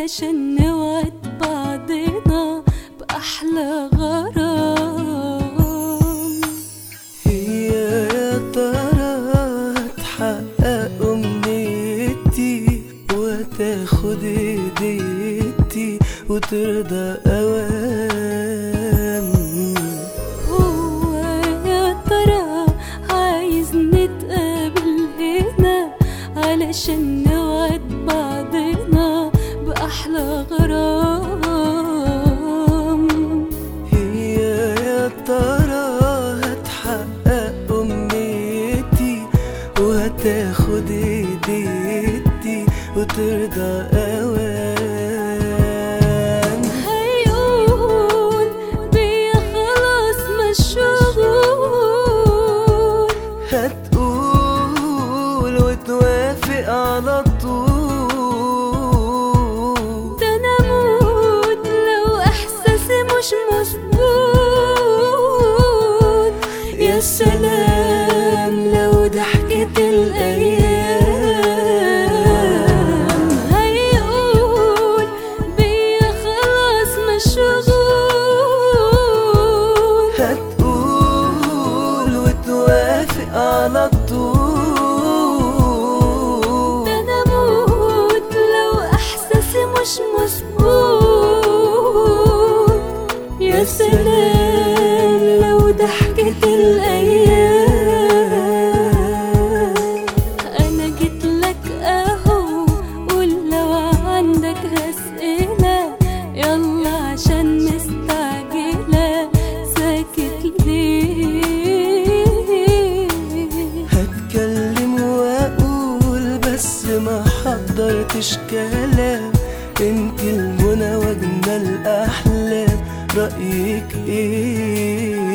علشان نوعد بعضنا بأحلى غرام هي يا ترى هتحقق أمنيتي وتاخد هديتي وترضى أوام هو يا ترى عايز نتقابل هنا علشان نوعد بعضنا بأحلى غرام هي يا ترى هتحقق أمنيتي وهتاخد هديتي وترضى أوام هيقول بيا خلاص مشغول هتقول وتوافق على طول ده انا اموت لو احساسي مش مظبوط يا سلام لو ضحكت الأيام هيقول بيا خلاص مشغول هتقول وتوافق على طول ده انا اموت لو احساسي مش مظبوط يا سلام لو ضحكت الايام انا جيت لك اهو قول لو عندك اسئله يلا عشان مستعجله ساكت ليه هتكلم واقول بس ما حضرتش كلام انت المنى واجمل احلام رايك ايه